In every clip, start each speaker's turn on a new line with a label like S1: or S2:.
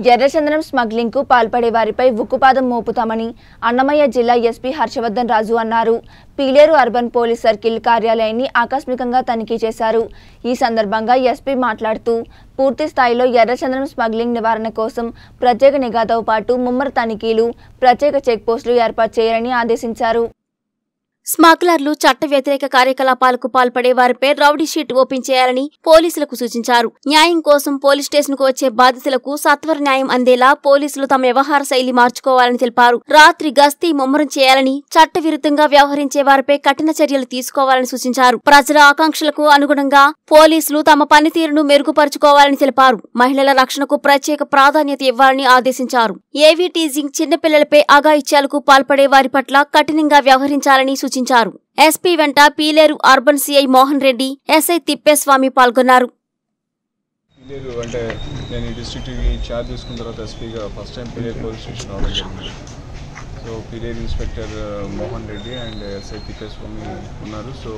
S1: ఎర్రచందనం స్మగ్లింగ్ కు పాల్పడే వారిపై ఉక్కుపాదం మోపుతామని అన్నమయ్య జిల్లా ఎస్పీ హర్షవర్ధన్ రాజు అన్నారు పీలేరు అర్బన్ పోలీస్ సర్కిల్ కార్యాలయాన్ని ఆకస్మికంగా తనిఖీ చేశారు ఈ సందర్భంగా ఎస్పీ మాట్లాడుతూ పూర్తి స్థాయిలో ఎర్రచందనం స్మగ్లింగ్ నివారణ కోసం ప్రత్యేక నిఘాతో పాటు ముమ్మర తనిఖీలు ప్రత్యేక చెక్ పోస్టులు ఏర్పాటు చేయాలని ఆదేశించారు
S2: స్మగ్లర్లు చట్ట వ్యతిరేక కార్యకలాపాలకు పాల్పడే వారిపై రౌడీ షీట్ ఓపెన్ చేయాలని పోలీసులకు సూచించారు న్యాయం కోసం పోలీస్ స్టేషన్ కు వచ్చే బాధితులకు సత్వర న్యాయం అందేలా పోలీసులు తమ వ్యవహార శైలి మార్చుకోవాలని తెలిపారు రాత్రి గస్తీ ముమ్మరం చేయాలని చట్ట విరుద్ధంగా వ్యవహరించే వారిపై కఠిన చర్యలు తీసుకోవాలని సూచించారు ప్రజల ఆకాంక్షలకు అనుగుణంగా పోలీసులు తమ పనితీరును మెరుగుపరుచుకోవాలని తెలిపారు మహిళల రక్షణకు ప్రత్యేక ప్రాధాన్యత ఇవ్వాలని ఆదేశించారు ఏవీ టీజింగ్ చిన్నపిల్లలపై అఘాయిత్యాలకు పాల్పడే వారి పట్ల కఠినంగా వ్యవహరించాలని సూచించారు ఎస్పీ వెంట Pileru urban CI Mohan Reddy SI Thippeswamy పాల్గొన్నారు
S3: పిలేరు అంటే నేను ఈ డిస్ట్రిక్ట్కి ఛార్జ్ తీసుకున్న తర్వాత ఎస్పీగా first time Pileru police station రావడం జరిగింది so Pileru inspector Mohan Reddy and SI Thippeswamy ఉన్నారు సో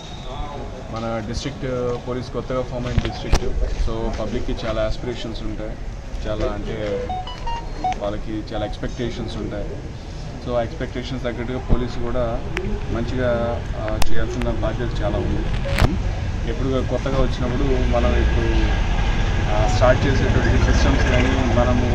S3: మన డిస్ట్రిక్ట్ పోలీస్ కొత్తగా ఫామ్ అయిన డిస్ట్రిక్ట్ సో పబ్లిక్కి చాలా ఆస్పిరేషన్స్ ఉంటాయి చాలా అంటే వాళ్ళకి చాలా ఎక్స్పెక్టేషన్స్ ఉంటాయి సో ఆ ఎక్స్పెక్టేషన్స్ తగ్గట్టుగా పోలీసు కూడా మంచిగా ఆ, చేయాల్సిన బాధ్యత చాలా ఉంది ఎప్పుడు కొత్తగా వచ్చినప్పుడు మనం ఇప్పుడు స్టార్ట్ చేసేటువంటి సిస్టమ్స్ కానీ మనము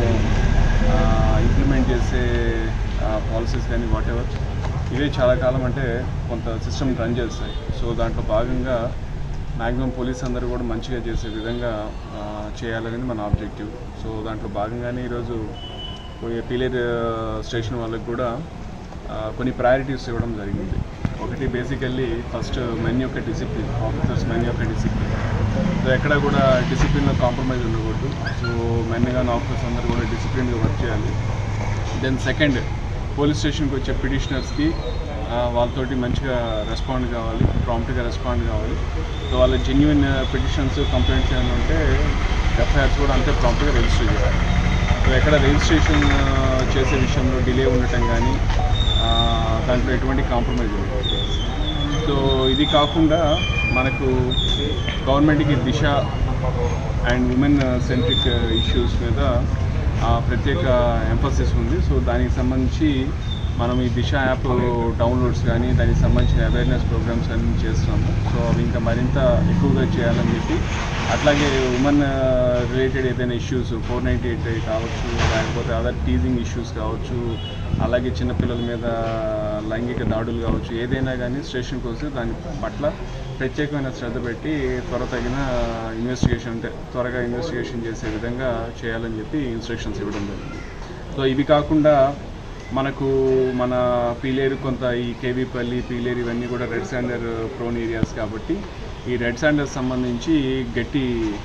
S3: ఇంప్లిమెంట్ చేసే పాలసీస్ కానీ వాట్ ఎవర్ ఇవే చాలా కాలం అంటే కొంత సిస్టమ్ రన్ చేస్తాయి సో దాంట్లో భాగంగా మ్యాక్సిమం పోలీస్ అందరూ కూడా మంచిగా చేసే విధంగా ఆ, చేయాలనేది మన ఆబ్జెక్టివ్ సో దాంట్లో భాగంగానే ఈరోజు పిలేర్ స్టేషన్ వాళ్ళకి కూడా ఆ, కొన్ని ప్రయారిటీస్ ఇవ్వడం జరిగింది ఒకటి బేసికల్లీ ఫస్ట్ మెన్ యొక్క డిసిప్లిన్ ఆఫీసర్స్ మెన్ యొక్క డిసిప్లిన్ సో ఎక్కడ కూడా డిసిప్లిన్లో కాంప్రమైజ్ ఉండకూడదు సో మెన్ కానీ ఆఫీసర్స్ అందరూ కూడా డిసిప్లిన్గా వర్క్ చేయాలి దెన్ సెకండ్ పోలీస్ స్టేషన్కి వచ్చే పిటిషనర్స్కి వాళ్ళతోటి మంచిగా రెస్పాండ్ కావాలి ప్రాంప్ట్గా రెస్పాండ్ కావాలి సో వాళ్ళ జెన్యున్ పిటిషన్స్ కంప్లైంట్స్ ఏమైనా ఉంటే ఎఫ్ఐఆర్స్ కూడా అంతే ప్రాంప్ట్గా రిజిస్టర్ చేయాలి సో ఎక్కడ రిజిస్ట్రేషన్ చేసే విషయంలో డిలే ఉండటం కానీ ఆ, దాంట్లో ఎటువంటి కాంప్రమైజ్ ఉండదు సో ఇది కాకుండా మనకు గవర్నమెంట్కి Disha and women centric issues మీద ఆ, ప్రత్యేక ఎంఫసిస్ ఉంది సో దానికి సంబంధించి మనం ఈ దిశ యాప్ డౌన్లోడ్స్ కానీ దానికి సంబంధించిన అవేర్నెస్ ప్రోగ్రామ్స్ అన్ని చేస్తున్నాము సో అవి ఇంకా మరింత ఎక్కువగా చేయాలని చెప్పి అట్లాగే ఉమెన్ రిలేటెడ్ ఏదైనా ఇష్యూస్ ఫోర్ నైంటీ ఎయిట్ కావచ్చు లేకపోతే అదర్ టీజింగ్ ఇష్యూస్ కావచ్చు అలాగే చిన్నపిల్లల మీద లైంగిక దాడులు కావచ్చు ఏదైనా కానీ స్టేషన్కి వస్తే దాని పట్ల ప్రత్యేకమైన శ్రద్ధ పెట్టి త్వర తగిన ఇన్వెస్టిగేషన్ అంటే త్వరగా ఇన్వెస్టిగేషన్ చేసే విధంగా చేయాలని చెప్పి ఇన్స్ట్రక్షన్స్ ఇవ్వడం జరిగింది సో ఇవి కాకుండా మనకు మన పీలేరు కొంత ఈ కేవీపల్లి పీలేరు ఇవన్నీ కూడా రెడ్ శాండర్ ప్రోన్ ఏరియాస్ కాబట్టి ఈ రెడ్ శాండర్ సంబంధించి గట్టి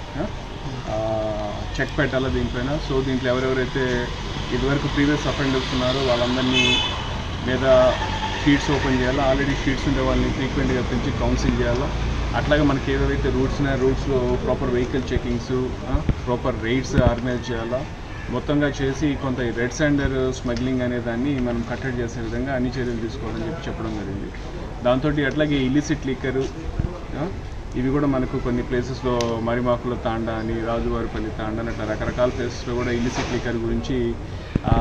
S3: ఆ, చెక్ పెట్టాలి దీనిపైన సో దీంట్లో ఎవరెవరైతే ఇదివరకు ప్రీవియస్ అఫెండర్స్ ఉన్నారో వాళ్ళందరినీ మీద షీట్స్ ఓపెన్ చేయాలా ఆల్రెడీ షీట్స్ ఉండే వాళ్ళని ఫ్రీక్వెంట్గా పెంచి కౌన్సిల్ చేయాలా అట్లాగే మనకి ఏదైతే రూట్స్ ఉన్నాయో రూట్స్లో proper vehicle checkings proper raids organise చేయాలా మొత్తంగా చేసి కొంత ఈ రెడ్ శాండర్ స్మగ్లింగ్ అనే దాన్ని మనం కట్టడి చేసే విధంగా అన్ని చర్యలు తీసుకోవాలని చెప్పి చెప్పడం జరిగింది దాంతో అట్లాగే ఇలిసిట్ లీకరు ఇవి కూడా మనకు కొన్ని ప్లేసెస్లో మరిమాకుల తాండా అని రాజువారిపల్లి తాండా అని అట్లా రకరకాల ప్లేసెస్లో కూడా ఇలిసిట్ లీకర్ గురించి ఆ,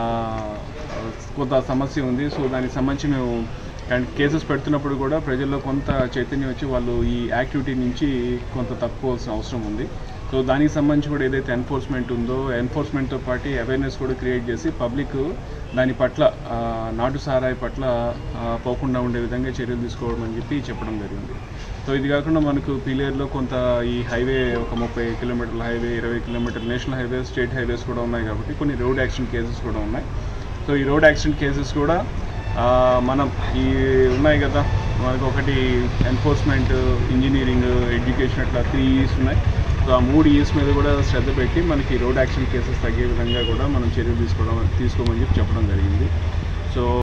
S3: కొంత సమస్య ఉంది సో దానికి సంబంధించి మేము అండ్ కేసెస్ పెడుతున్నప్పుడు కూడా ప్రజల్లో కొంత చైతన్యం వచ్చి వాళ్ళు ఈ యాక్టివిటీ నుంచి కొంత తప్పుకోవాల్సిన అవసరం ఉంది సో దానికి సంబంధించి కూడా ఏదైతే ఎన్ఫోర్స్మెంట్ ఉందో ఎన్ఫోర్స్మెంట్తో పాటు అవేర్నెస్ కూడా క్రియేట్ చేసి పబ్లిక్ దాని పట్ల ఆ, నాటు సారాయి పట్ల ఆ, పోకుండా ఉండే విధంగా చర్యలు తీసుకోవడం అని చెప్పి చెప్పడం జరిగింది సో ఇది కాకుండా మనకు పీలేరులో కొంత ఈ హైవే ఒక ముప్పై కిలోమీటర్ల హైవే ఇరవై కిలోమీటర్ల నేషనల్ హైవేస్ స్టేట్ హైవేస్ కూడా ఉన్నాయి కాబట్టి కొన్ని రోడ్ యాక్సిడెంట్ కేసెస్ కూడా ఉన్నాయి సో ఈ రోడ్ యాక్సిడెంట్ కేసెస్ కూడా ఆ, మనం ఈ ఉన్నాయి కదా మనకు ఒకటి ఎన్ఫోర్స్మెంట్ ఇంజనీరింగ్ ఎడ్యుకేషన్ అట్లా త్రీ ఇయర్స్ ఉన్నాయి సో ఆ మూడు ఇయర్స్ మీద కూడా శ్రద్ధ పెట్టి మనకి రోడ్ యాక్సిడెంట్ కేసెస్ తగ్గే విధంగా కూడా మనం చర్యలు తీసుకోవడం తీసుకోమని చెప్పి చెప్పడం జరిగింది సో